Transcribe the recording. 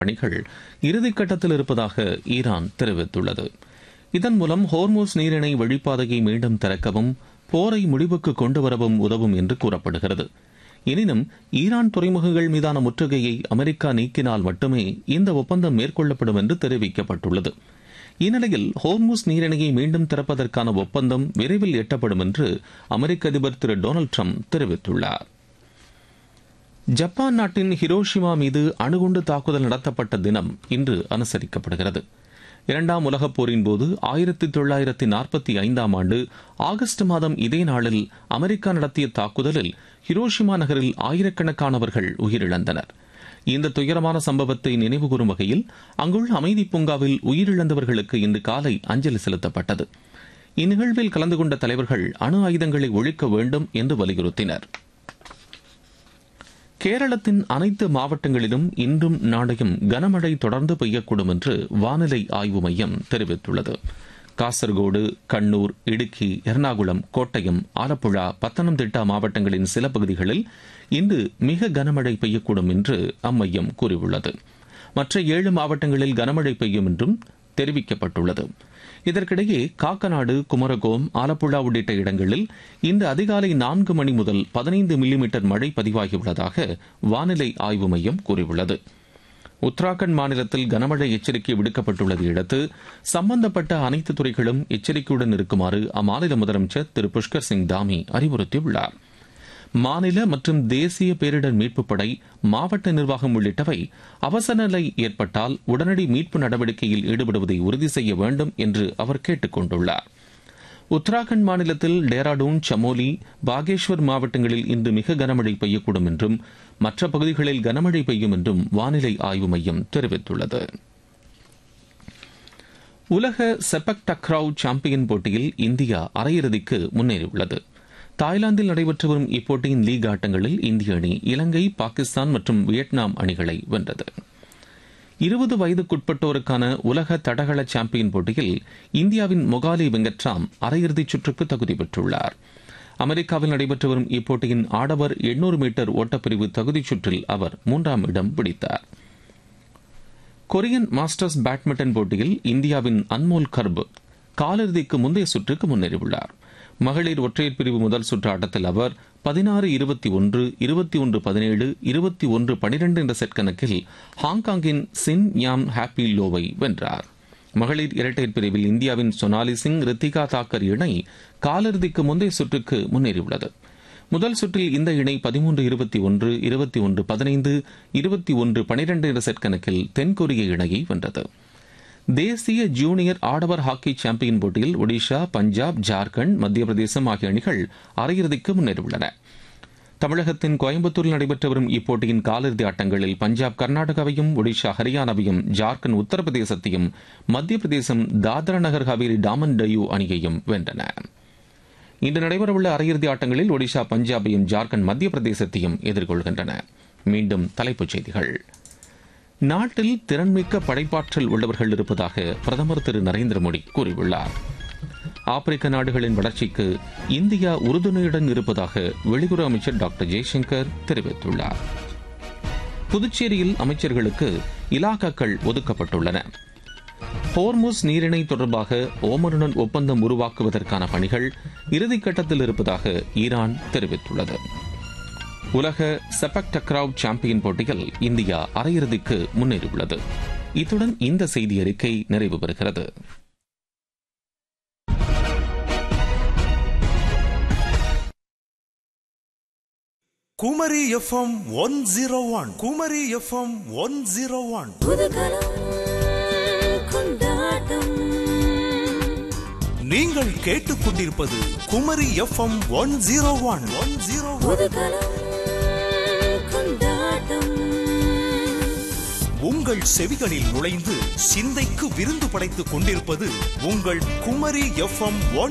பணிகள் இறுதிக்கட்டத்தில் இருப்பதாக ஈரான் தெரிவித்துள்ளது இதன் மூலம் ஹோர்மோஸ் நீரிணை வழிப்பாதையை மீண்டும் திறக்கவும் போரை முடிவுக்கு கொண்டுவரவும் உதவும் என்று கூறப்படுகிறது எனினும் ஈரான் துறைமுகங்கள் மீதான முற்றுகையை அமெரிக்கா நீக்கினால் மட்டுமே இந்த ஒப்பந்தம் மேற்கொள்ளப்படும் என்று தெரிவிக்கப்பட்டுள்ளது இந்நிலையில் ஹோர்முஸ் நீரிணையை மீண்டும் திறப்பதற்கான ஒப்பந்தம் விரைவில் எட்டப்படும் என்று அமெரிக்க அதிபர் திரு டொனால்டு ட்ரம்ப் தெரிவித்துள்ளார் ஜப்பான் நாட்டின் ஹிரோஷிமா மீது அணுகுண்டு தாக்குதல் நடத்தப்பட்ட தினம் இன்று அனுசரிக்கப்படுகிறது இரண்டாம் உலகப் போரின் போது ஆயிரத்தி தொள்ளாயிரத்தி நாற்பத்தி ஐந்தாம் ஆண்டு ஆகஸ்ட் மாதம் இதே நாளில் அமெரிக்கா நடத்திய தாக்குதலில் ஹிரோஷிமா நகரில் ஆயிரக்கணக்கானவர்கள் உயிரிழந்தனர் இந்த துயரமான சம்பவத்தை நினைவுகூரும் வகையில் அங்குள்ள அமைதி பூங்காவில் உயிரிழந்தவர்களுக்கு இன்று காலை அஞ்சலி செலுத்தப்பட்டது இந்நிகழ்வில் கலந்து கொண்ட தலைவர்கள் அணு ஆயுதங்களை ஒழிக்க வேண்டும் என்று வலியுறுத்தினர் கேரளத்தின் அனைத்து மாவட்டங்களிலும் இன்றும் நாளையும் கனமழை தொடர்ந்து பெய்யக்கூடும் என்று வானிலை ஆய்வு மையம் தெரிவித்துள்ளது காசர்கோடு கண்ணூர் இடுக்கி எர்ணாகுளம் கோட்டயம் ஆலப்புழா பத்தனம்திட்டா மாவட்டங்களின் சில பகுதிகளில் இன்று மிக கனமழை பெய்யக்கூடும் என்று அம்மையம் கூறியுள்ளது மற்ற ஏழு மாவட்டங்களில் கனமழை பெய்யும் என்றும் தெரிவிக்கப்பட்டுள்ளது இதற்கிடையே காக்கநாடு குமரகோம் ஆலப்புழா உள்ளிட்ட இடங்களில் இன்று அதிகாலை நான்கு மணி முதல் பதினைந்து மில்லிமீட்டர் மழை பதிவாகியுள்ளதாக வானிலை ஆய்வு மையம் கூறியுள்ளது உத்தராகண்ட் மாநிலத்தில் கனமழை எச்சரிக்கை விடுக்கப்பட்டுள்ளதை அடுத்து சம்பந்தப்பட்ட அனைத்து துறைகளும் எச்சரிக்கையுடன் இருக்குமாறு அம்மாநில முதலமைச்சர் திரு புஷ்கர் சிங் தாமி அறிவுறுத்தியுள்ளார் மாநில மற்றும் தேசிய பேரிடர் மீட்புப் படை மாவட்ட நிர்வாகம் உள்ளிட்டவை அவசர நிலை ஏற்பட்டால் உடனடி மீட்பு நடவடிக்கையில் ஈடுபடுவதை உறுதி செய்ய வேண்டும் என்று அவர் கேட்டுக் கொண்டுள்ளார் உத்தராகண்ட் மாநிலத்தில் டேராடூன் சமோலி பாகேஷ்வர் மாவட்டங்களில் இன்று மிக கனமழை பெய்யக்கூடும் என்றும் மற்ற பகுதிகளில் கனமழை பெய்யும் என்றும் வானிலை ஆய்வு மையம் தெரிவித்துள்ளது உலக செபக் டக்ராவ் சாம்பியன் போட்டியில் இந்தியா அரையிறுதிக்கு முன்னேறியுள்ளது தாய்லாந்தில் நடைபெற்று வரும் இப்போட்டியின் லீக் ஆட்டங்களில் இந்திய அணி இலங்கை பாகிஸ்தான் மற்றும் வியட்நாம் அணிகளை வென்றது இருபது வயதுக்குட்பட்டோருக்கான உலக தடகள சாம்பியன் போட்டியில் இந்தியாவின் மொகாலி வெங்கட்ராம் அரையிறுதிச் சுற்றுக்கு தகுதி பெற்றுள்ளார் அமெரிக்காவில் நடைபெற்று வரும் இப்போட்டியின் ஆடவர் எண்ணூறு மீட்டர் ஓட்டப்பிரிவு தகுதிச் சுற்றில் அவர் மூன்றாம் இடம் பிடித்தார் கொரியன் மாஸ்டர்ஸ் பேட்மிண்டன் போட்டியில் இந்தியாவின் அன்மோல் கர்ப் காலிறுதிக்கு முந்தைய சுற்றுக்கு முன்னேறியுள்ளார் மகளிர் ஒற்றையர் பிரிவு முதல் சுற்று ஆட்டத்தில் அவர் பதினாறு இருபத்தி ஒன்று இருபத்தி ஒன்று பதினேழு இருபத்தி ஒன்று பனிரெண்டு என்ற செட் கணக்கில் ஹாங்காங்கின் சின் யாம் ஹாப்பி லோவை வென்றார் மகளிர் இரட்டையர் பிரிவில் இந்தியாவின் சோனாலி சிங் ரித்திகா தாக்கர் இணை காலிறுதிக்கு முந்தைய சுற்றுக்கு முன்னேறியுள்ளது முதல் சுற்றில் இந்த இணை பதிமூன்று இருபத்தி ஒன்று இருபத்தி ஒன்று பதினைந்து இருபத்தி ஒன்று பனிரெண்டு என்ற செட் கணக்கில் தென்கொரிய இணையை வென்றது தேசிய ஜூனியர் ஆடவர் ஹாக்கி சாம்பியன் போட்டியில் ஒடிஷா பஞ்சாப் ஜார்க்கண்ட் மத்திய பிரதேசம் ஆகிய அணிகள் அரையிறுதிக்கு முன்னேறியுள்ளன தமிழகத்தின் கோயம்புத்தூரில் நடைபெற்று வரும் இப்போட்டியின் காலிறுதி ஆட்டங்களில் பஞ்சாப் கர்நாடகாவையும் ஒடிஷா ஹரியானாவையும் ஜார்க்கண்ட் உத்தரப்பிரதேசத்தையும் மத்திய பிரதேசம் தாத்ரா நகர் ஹவேலி டாமன் டயூ அணியையும் வென்றன இன்று நடைபெறவுள்ள அரையிறுதி ஆட்டங்களில் ஒடிஷா பஞ்சாபையும் ஜார்க்கண்ட் மத்திய பிரதேசத்தையும் எதிர்கொள்கின்றன மீண்டும் தலைப்புச் செய்திகள் நாட்டில் திறன்மிக்க படைப்பாற்றல் உள்ளவர்கள் இருப்பதாக பிரதமர் திரு நரேந்திர மோடி கூறியுள்ளார் ஆப்பிரிக்க நாடுகளின் வளர்ச்சிக்கு இந்தியா உறுதுணையுடன் இருப்பதாக வெளியுறவு அமைச்சர் டாக்டர் ஜெய்சங்கர் தெரிவித்துள்ளார் புதுச்சேரியில் அமைச்சர்களுக்கு இலாக்காக்கள் ஒதுக்கப்பட்டுள்ளன ஹோர்முஸ் நீரிணை தொடர்பாக ஓமருடன் ஒப்பந்தம் உருவாக்குவதற்கான பணிகள் இறுதிக்கட்டத்தில் இருப்பதாக ஈரான் தெரிவித்துள்ளது உலக செபக் டக்ராவ் சாம்பியன் போட்டியில் இந்தியா அரையிறுதிக்கு முன்னேறியுள்ளது இத்துடன் இந்த செய்தி அறிக்கை நிறைவு பெறுகிறது Kumari FM one zero one Kumari FM one zero one புதுகலம் கொண்டாட்டம் நீங்கள் கேட்டுக்கொண்டிருப்பது Kumari FM one zero one one zero one புதுகலம் கொண்டாட்டம் உங்கள் செவிகளில் நுழைந்து சிந்தைக்கு விருந்து படைத்துக் கொண்டிருப்பது உங்கள் குமரி எஃப்எம் ஒன்